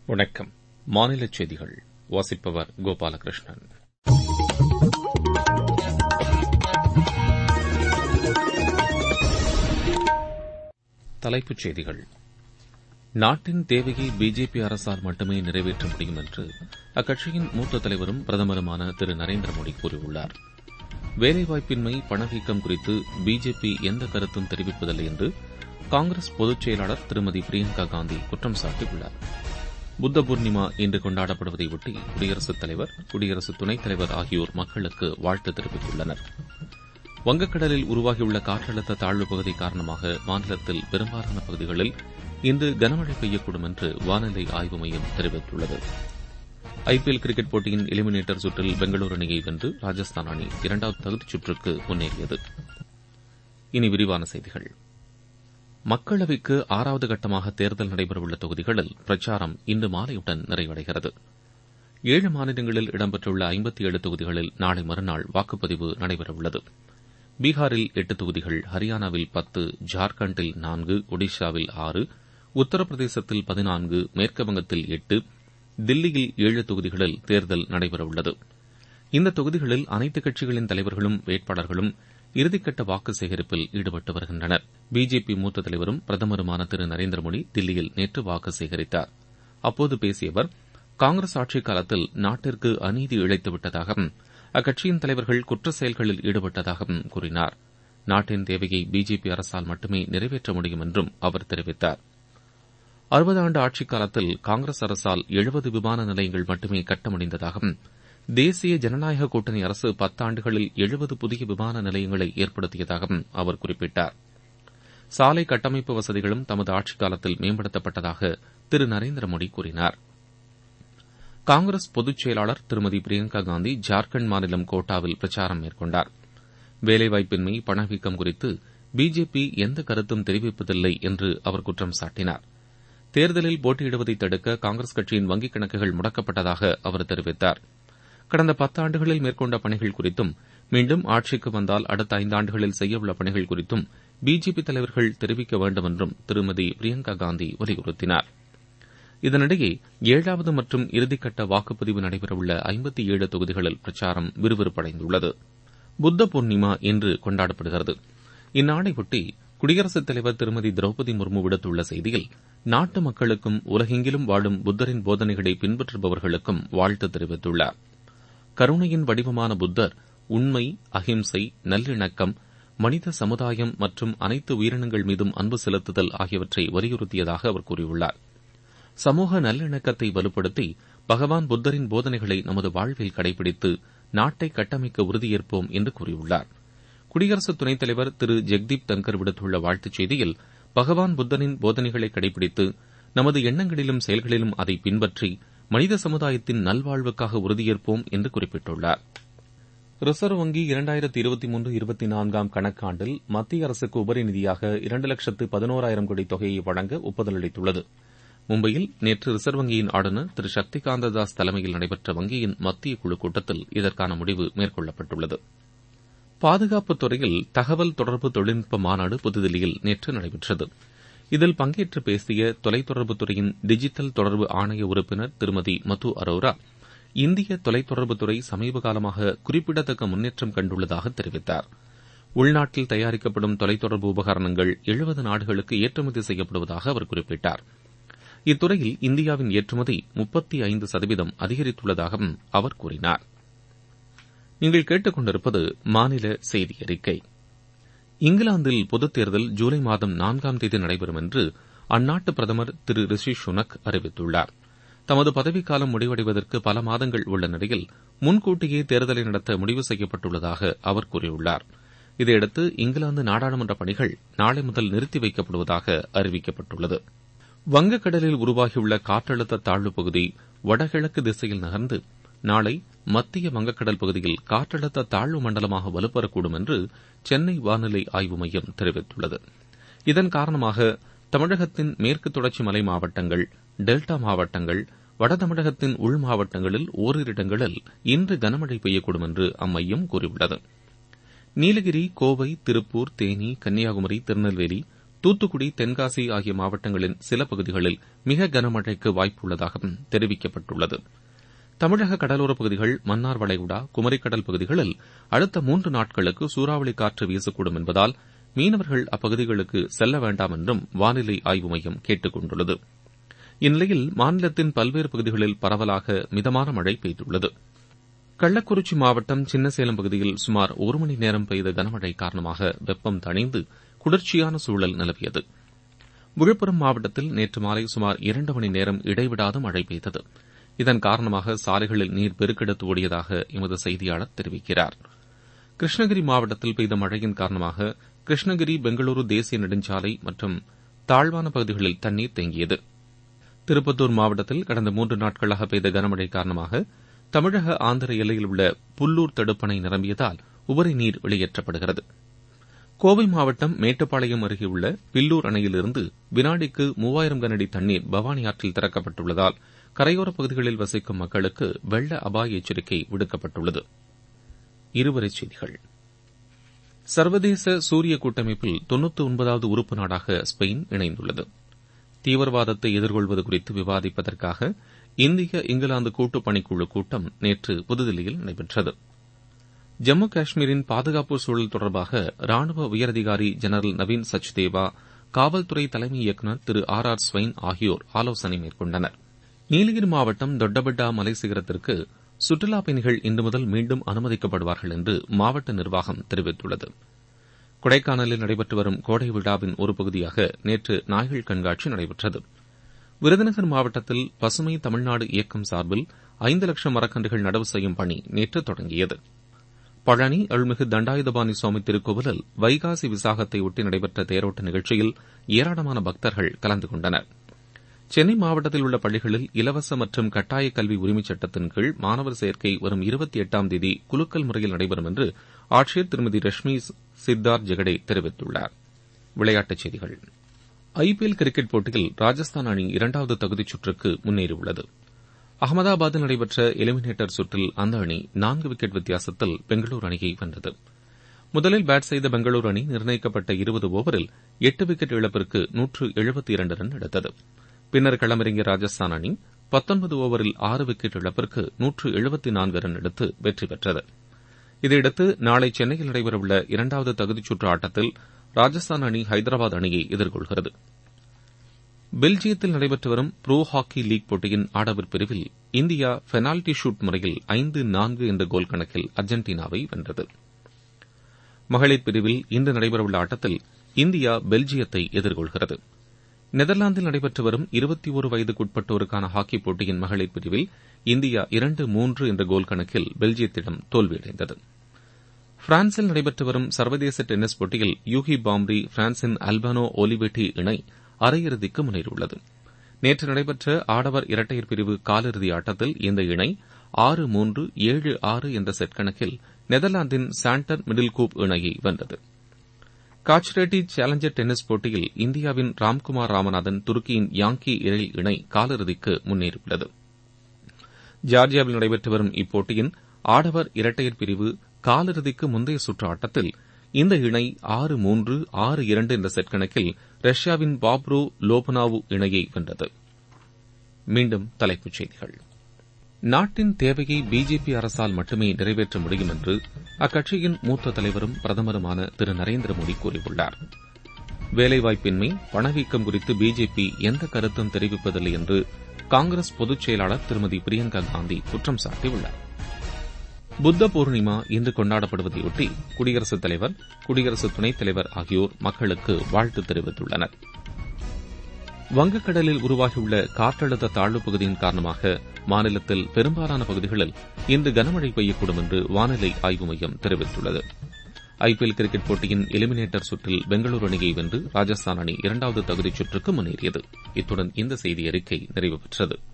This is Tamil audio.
வணக்கம் மாநிலச் செய்திகள் வாசிப்பவர் கோபாலகிருஷ்ணன் தலைப்புச் செய்திகள் நாட்டின் தேவையை பிஜேபி அரசால் மட்டுமே நிறைவேற்ற முடியும் என்று அக்கட்சியின் மூத்த தலைவரும் பிரதமருமான திரு நரேந்திர மோடி கூறியுள்ளார் வேலைவாய்ப்பின்மை பணவீக்கம் குறித்து பிஜேபி எந்த கருத்தும் தெரிவிப்பதில்லை என்று காங்கிரஸ் பொதுச் செயலாளர் திருமதி பிரியங்கா காந்தி குற்றம் சாட்டியுள்ளார் புத்த பூர்ணிமா இன்று கொண்டாடப்படுவதையொட்டி குடியரசுத் தலைவர் குடியரசு துணைத் தலைவர் ஆகியோர் மக்களுக்கு வாழ்த்து தெரிவித்துள்ளனர் வங்கக்கடலில் உருவாகியுள்ள காற்றழுத்த தாழ்வு பகுதி காரணமாக மாநிலத்தில் பெரும்பாலான பகுதிகளில் இன்று கனமழை பெய்யக்கூடும் என்று வானிலை ஆய்வு மையம் தெரிவித்துள்ளது ஐபிஎல் கிரிக்கெட் போட்டியின் எலிமினேட்டர் சுற்றில் பெங்களூரு அணியை வென்று ராஜஸ்தான் அணி இரண்டாவது தகுதிச் சுற்றுக்கு முன்னேறியது இனி விரிவான செய்திகள் மக்களவைக்கு ஆறாவது கட்டமாக தேர்தல் நடைபெறவுள்ள தொகுதிகளில் பிரச்சாரம் இன்று மாலையுடன் நிறைவடைகிறது ஏழு மாநிலங்களில் இடம்பெற்றுள்ள ஐம்பத்தி ஏழு தொகுதிகளில் நாளை மறுநாள் வாக்குப்பதிவு நடைபெறவுள்ளது பீகாரில் எட்டு தொகுதிகள் ஹரியானாவில் பத்து ஜார்க்கண்டில் நான்கு ஒடிஷாவில் ஆறு உத்தரப்பிரதேசத்தில் பதினான்கு மேற்குவங்கத்தில் எட்டு தில்லியில் ஏழு தொகுதிகளில் தேர்தல் நடைபெறவுள்ளது இந்த தொகுதிகளில் அனைத்துக் கட்சிகளின் தலைவர்களும் வேட்பாளர்களும் இறுதிக்கட்ட வாக்கு சேகரிப்பில் ஈடுபட்டு வருகின்றனர் பிஜேபி மூத்த தலைவரும் பிரதமருமான திரு நரேந்திர மோடி தில்லியில் நேற்று வாக்கு சேகரித்தார் அப்போது பேசிய அவர் காங்கிரஸ் ஆட்சிக் காலத்தில் நாட்டிற்கு அநீதி இழைத்துவிட்டதாகவும் அக்கட்சியின் தலைவர்கள் குற்ற செயல்களில் ஈடுபட்டதாகவும் கூறினார் நாட்டின் தேவையை பிஜேபி அரசால் மட்டுமே நிறைவேற்ற முடியும் என்றும் அவர் தெரிவித்தார் அறுபது ஆண்டு ஆட்சிக் காலத்தில் காங்கிரஸ் அரசால் எழுபது விமான நிலையங்கள் மட்டுமே கட்ட முடிந்ததாகவும் தேசிய ஜனநாயக கூட்டணி அரசு பத்தாண்டுகளில் எழுபது புதிய விமான நிலையங்களை ஏற்படுத்தியதாகவும் அவர் குறிப்பிட்டார் சாலை கட்டமைப்பு வசதிகளும் தமது ஆட்சிக் காலத்தில் மேம்படுத்தப்பட்டதாக திரு நரேந்திர மோடி கூறினார் காங்கிரஸ் பொதுச் செயலாளர் திருமதி பிரியங்கா காந்தி ஜார்க்கண்ட் மாநிலம் கோட்டாவில் பிரச்சாரம் மேற்கொண்டார் வேலைவாய்ப்பின்மை பணவீக்கம் குறித்து பிஜேபி எந்த கருத்தும் தெரிவிப்பதில்லை என்று அவர் குற்றம் சாட்டினார் தேர்தலில் போட்டியிடுவதை தடுக்க காங்கிரஸ் கட்சியின் வங்கிக் கணக்குகள் முடக்கப்பட்டதாக அவர் தெரிவித்தார் கடந்த பத்தாண்டுகளில் மேற்கொண்ட பணிகள் குறித்தும் மீண்டும் ஆட்சிக்கு வந்தால் அடுத்த ஐந்தாண்டுகளில் செய்யவுள்ள பணிகள் குறித்தும் பிஜேபி தலைவர்கள் தெரிவிக்க வேண்டும் என்றும் திருமதி பிரியங்கா காந்தி வலியுறுத்தினார் இதனிடையே ஏழாவது மற்றும் இறுதிக்கட்ட வாக்குப்பதிவு நடைபெறவுள்ள ஐம்பத்தி ஏழு தொகுதிகளில் பிரச்சாரம் விறுவிறுப்படைந்துள்ளது புத்த பூர்ணிமா இன்று கொண்டாடப்படுகிறது இந்நாளையொட்டி குடியரசுத் தலைவர் திருமதி திரௌபதி முர்மு விடுத்துள்ள செய்தியில் நாட்டு மக்களுக்கும் உலகெங்கிலும் வாழும் புத்தரின் போதனைகளை பின்பற்றுபவர்களுக்கும் வாழ்த்து தெரிவித்துள்ளார் கருணையின் வடிவமான புத்தர் உண்மை அஹிம்சை நல்லிணக்கம் மனித சமுதாயம் மற்றும் அனைத்து உயிரினங்கள் மீதும் அன்பு செலுத்துதல் ஆகியவற்றை வலியுறுத்தியதாக அவர் கூறியுள்ளார் சமூக நல்லிணக்கத்தை வலுப்படுத்தி பகவான் புத்தரின் போதனைகளை நமது வாழ்வில் கடைபிடித்து நாட்டை கட்டமைக்க உறுதியேற்போம் என்று கூறியுள்ளார் குடியரசு துணைத் தலைவர் திரு ஜெக்தீப் தன்கர் விடுத்துள்ள வாழ்த்துச் செய்தியில் பகவான் புத்தரின் போதனைகளை கடைபிடித்து நமது எண்ணங்களிலும் செயல்களிலும் அதை பின்பற்றி மனித சமுதாயத்தின் நல்வாழ்வுக்காக உறுதியேற்போம் என்று குறிப்பிட்டுள்ளார் ரிசர்வ் வங்கி இரண்டாயிரத்தி இருபத்தி மூன்று இருபத்தி நான்காம் கணக்காண்டில் மத்திய அரசுக்கு உபரி நிதியாக இரண்டு லட்சத்து பதினோராயிரம் கோடி தொகையை வழங்க ஒப்புதல் அளித்துள்ளது மும்பையில் நேற்று ரிசர்வ் வங்கியின் ஆளுநர் திரு சக்திகாந்த தாஸ் தலைமையில் நடைபெற்ற வங்கியின் மத்திய குழு கூட்டத்தில் இதற்கான முடிவு மேற்கொள்ளப்பட்டுள்ளது பாதுகாப்புத் துறையில் தகவல் தொடர்பு தொழில்நுட்ப மாநாடு புதுதில்லியில் நேற்று நடைபெற்றது இதில் பங்கேற்று பேசிய தொலைத்தொடர்புத்துறையின் டிஜிட்டல் தொடர்பு ஆணைய உறுப்பினர் திருமதி மது அரோரா இந்திய தொலைத்தொடர்புத்துறை சமீப காலமாக குறிப்பிடத்தக்க முன்னேற்றம் கண்டுள்ளதாக தெரிவித்தார் உள்நாட்டில் தயாரிக்கப்படும் தொலைத்தொடர்பு உபகரணங்கள் எழுபது நாடுகளுக்கு ஏற்றுமதி செய்யப்படுவதாக அவர் குறிப்பிட்டார் இத்துறையில் இந்தியாவின் ஏற்றுமதி முப்பத்தி ஐந்து சதவீதம் அதிகரித்துள்ளதாகவும் அவர் கூறினார் நீங்கள் கேட்டுக்கொண்டிருப்பது மாநில செய்தி அறிக்கை இங்கிலாந்தில் பொதுத் தேர்தல் ஜூலை மாதம் நான்காம் தேதி நடைபெறும் என்று அந்நாட்டு பிரதமர் திரு ரிஷி சுனக் அறிவித்துள்ளார் தமது பதவிக்காலம் முடிவடைவதற்கு பல மாதங்கள் உள்ள நிலையில் முன்கூட்டியே தேர்தலை நடத்த முடிவு செய்யப்பட்டுள்ளதாக அவர் கூறியுள்ளார் இதையடுத்து இங்கிலாந்து நாடாளுமன்ற பணிகள் நாளை முதல் நிறுத்தி வைக்கப்படுவதாக அறிவிக்கப்பட்டுள்ளது வங்கக்கடலில் உருவாகியுள்ள காற்றழுத்த தாழ்வுப் பகுதி வடகிழக்கு திசையில் நகர்ந்து நாளை மத்திய வங்கக்கடல் பகுதியில் காற்றழுத்த தாழ்வு மண்டலமாக வலுப்பெறக்கூடும் என்று சென்னை வானிலை ஆய்வு மையம் தெரிவித்துள்ளது இதன் காரணமாக தமிழகத்தின் மேற்கு தொடர்ச்சி மலை மாவட்டங்கள் டெல்டா மாவட்டங்கள் வட தமிழகத்தின் உள் மாவட்டங்களில் ஓரிரு இடங்களில் இன்று கனமழை பெய்யக்கூடும் என்று அம்மையம் கூறியுள்ளது நீலகிரி கோவை திருப்பூர் தேனி கன்னியாகுமரி திருநெல்வேலி தூத்துக்குடி தென்காசி ஆகிய மாவட்டங்களின் சில பகுதிகளில் மிக கனமழைக்கு வாய்ப்புள்ளதாகவும் தெரிவிக்கப்பட்டுள்ளது தமிழக கடலோரப் பகுதிகள் மன்னார் வளைகுடா குமரிக்கடல் பகுதிகளில் அடுத்த மூன்று நாட்களுக்கு சூறாவளி காற்று வீசக்கூடும் என்பதால் மீனவர்கள் அப்பகுதிகளுக்கு செல்ல வேண்டாம் என்றும் வானிலை ஆய்வு மையம் கேட்டுக் கொண்டுள்ளது இந்நிலையில் மாநிலத்தின் பல்வேறு பகுதிகளில் பரவலாக மிதமான மழை பெய்துள்ளது கள்ளக்குறிச்சி மாவட்டம் சின்னசேலம் பகுதியில் சுமார் ஒரு மணி நேரம் பெய்த கனமழை காரணமாக வெப்பம் தணிந்து குளிர்ச்சியான சூழல் நிலவியது விழுப்புரம் மாவட்டத்தில் நேற்று மாலை சுமார் இரண்டு மணி நேரம் இடைவிடாது மழை பெய்தது இதன் காரணமாக சாலைகளில் நீர் பெருக்கெடுத்து ஓடியதாக எமது செய்தியாளர் தெரிவிக்கிறார் கிருஷ்ணகிரி மாவட்டத்தில் பெய்த மழையின் காரணமாக கிருஷ்ணகிரி பெங்களூரு தேசிய நெடுஞ்சாலை மற்றும் தாழ்வான பகுதிகளில் தண்ணீர் தேங்கியது திருப்பத்தூர் மாவட்டத்தில் கடந்த மூன்று நாட்களாக பெய்த கனமழை காரணமாக தமிழக ஆந்திர எல்லையில் உள்ள புல்லூர் தடுப்பணை நிரம்பியதால் உபரி நீர் வெளியேற்றப்படுகிறது கோவை மாவட்டம் மேட்டுப்பாளையம் அருகே உள்ள பில்லூர் அணையிலிருந்து வினாடிக்கு மூவாயிரம் கனஅடி தண்ணீர் பவானி ஆற்றில் திறக்கப்பட்டுள்ளதால் கரையோரப் பகுதிகளில் வசிக்கும் மக்களுக்கு வெள்ள அபாய எச்சரிக்கை விடுக்கப்பட்டுள்ளது இருவரிச் செய்திகள் சர்வதேச சூரிய கூட்டமைப்பில் தொன்னூத்தி ஒன்பதாவது உறுப்பு நாடாக ஸ்பெயின் இணைந்துள்ளது தீவிரவாதத்தை எதிர்கொள்வது குறித்து விவாதிப்பதற்காக இந்திய இங்கிலாந்து கூட்டுப் பணிக்குழு கூட்டம் நேற்று புதுதில்லியில் நடைபெற்றது ஜம்மு காஷ்மீரின் பாதுகாப்பு சூழல் தொடர்பாக ராணுவ உயரதிகாரி ஜெனரல் நவீன் சச்தேவா காவல்துறை தலைமை இயக்குநர் திரு ஆர் ஆர் ஸ்வைன் ஆகியோர் ஆலோசனை மேற்கொண்டனர் நீலகிரி மாவட்டம் தொட்டபெட்டா மலை சிகரத்திற்கு சுற்றுலாப் பயணிகள் இன்று முதல் மீண்டும் அனுமதிக்கப்படுவார்கள் என்று மாவட்ட நிர்வாகம் தெரிவித்துள்ளது கொடைக்கானலில் நடைபெற்று வரும் கோடை விழாவின் ஒரு பகுதியாக நேற்று நாய்கள் கண்காட்சி நடைபெற்றது விருதுநகர் மாவட்டத்தில் பசுமை தமிழ்நாடு இயக்கம் சார்பில் ஐந்து லட்சம் மரக்கன்றுகள் நடவு செய்யும் பணி நேற்று தொடங்கியது பழனி அருள்மிகு தண்டாயுதபாணி சுவாமி திருக்கோவிலில் வைகாசி விசாகத்தை ஒட்டி நடைபெற்ற தேரோட்ட நிகழ்ச்சியில் ஏராளமான பக்தர்கள் கலந்து கொண்டனர் சென்னை மாவட்டத்தில் உள்ள பள்ளிகளில் இலவச மற்றும் கட்டாய கல்வி உரிமைச் சட்டத்தின் கீழ் மாணவர் சேர்க்கை வரும் இருபத்தி எட்டாம் தேதி குலுக்கல் முறையில் நடைபெறும் என்று ஆட்சியர் திருமதி ரஷ்மி சித்தார்த் ஜெகடே தெரிவித்துள்ளார் விளையாட்டுச் செய்திகள் ஐபிஎல் கிரிக்கெட் போட்டியில் ராஜஸ்தான் அணி இரண்டாவது தகுதிச் சுற்றுக்கு முன்னேறியுள்ளது அகமதாபாத்தில் நடைபெற்ற எலிமினேட்டர் சுற்றில் அந்த அணி நான்கு விக்கெட் வித்தியாசத்தில் பெங்களூரு அணியை வென்றது முதலில் பேட் செய்த பெங்களூரு அணி நிர்ணயிக்கப்பட்ட இருபது ஓவரில் எட்டு விக்கெட் இழப்பிற்கு நூற்று எழுபத்தி இரண்டு ரன் எடுத்தது பின்னர் களமிறங்கிய ராஜஸ்தான் அணி பத்தொன்பது ஓவரில் ஆறு விக்கெட் இழப்பிற்கு நூற்று எழுபத்தி நான்கு ரன் எடுத்து வெற்றி பெற்றது இதையடுத்து நாளை சென்னையில் நடைபெறவுள்ள இரண்டாவது தகுதிச் சுற்று ஆட்டத்தில் ராஜஸ்தான் அணி ஹைதராபாத் அணியை எதிர்கொள்கிறது பெல்ஜியத்தில் நடைபெற்று வரும் புரோ ஹாக்கி லீக் போட்டியின் ஆடவர் பிரிவில் இந்தியா பெனால்டி ஷூட் முறையில் ஐந்து நான்கு என்ற கோல் கணக்கில் அர்ஜென்டினாவை வென்றது மகளிர் பிரிவில் இன்று நடைபெறவுள்ள ஆட்டத்தில் இந்தியா பெல்ஜியத்தை எதிர்கொள்கிறது நெதர்லாந்தில் நடைபெற்று வரும் இருபத்தி ஒரு வயதுக்குட்பட்டோருக்கான ஹாக்கி போட்டியின் மகளிர் பிரிவில் இந்தியா இரண்டு மூன்று என்ற கோல் கணக்கில் பெல்ஜியத்திடம் தோல்வியடைந்தது பிரான்சில் நடைபெற்று வரும் சர்வதேச டென்னிஸ் போட்டியில் யூகி பாம்ரி பிரான்சின் அல்பானோ ஒலிவெட்டி இணை அரையிறுதிக்கு முன்னேறியுள்ளது நேற்று நடைபெற்ற ஆடவர் இரட்டையர் பிரிவு காலிறுதி ஆட்டத்தில் இந்த இணை ஆறு மூன்று ஏழு ஆறு என்ற செட் கணக்கில் நெதர்லாந்தின் சாண்டர் மிடில்கூப் இணையை வென்றது காச்ரேட்டி சேலஞ்சர் டென்னிஸ் போட்டியில் இந்தியாவின் ராம்குமார் ராமநாதன் துருக்கியின் யாங்கி இரல் இணை காலிறுதிக்கு முன்னேறியுள்ளது ஜார்ஜியாவில் நடைபெற்று வரும் இப்போட்டியின் ஆடவர் இரட்டையர் பிரிவு காலிறுதிக்கு முந்தைய சுற்று ஆட்டத்தில் இந்த இணை ஆறு மூன்று ஆறு இரண்டு என்ற செட் கணக்கில் ரஷ்யாவின் பாப்ரோ லோபனாவு இணையை வென்றது மீண்டும் தலைப்புச் செய்திகள் நாட்டின் தேவையை பிஜேபி அரசால் மட்டுமே நிறைவேற்ற முடியும் என்று அக்கட்சியின் மூத்த தலைவரும் பிரதமருமான திரு நரேந்திர மோடி கூறியுள்ளார் வேலைவாய்ப்பின்மை பணவீக்கம் குறித்து பிஜேபி எந்த கருத்தும் தெரிவிப்பதில்லை என்று காங்கிரஸ் பொதுச் செயலாளர் திருமதி பிரியங்கா காந்தி குற்றம் சாட்டியுள்ளார் புத்த பூர்ணிமா இன்று கொண்டாடப்படுவதையொட்டி குடியரசுத் தலைவர் குடியரசு துணைத் தலைவர் ஆகியோர் மக்களுக்கு வாழ்த்து தெரிவித்துள்ளனர் வங்கக்கடலில் உருவாகியுள்ள காற்றழுத்த தாழ்வுப் பகுதியின் காரணமாக மாநிலத்தில் பெரும்பாலான பகுதிகளில் இன்று கனமழை பெய்யக்கூடும் என்று வானிலை ஆய்வு மையம் தெரிவித்துள்ளது ஐபிஎல் கிரிக்கெட் போட்டியின் எலிமினேட்டர் சுற்றில் பெங்களூரு அணியை வென்று ராஜஸ்தான் அணி இரண்டாவது தகுதிச் சுற்றுக்கு முன்னேறியது இத்துடன் இந்த செய்தி அறிக்கை நிறைவு பெற்றது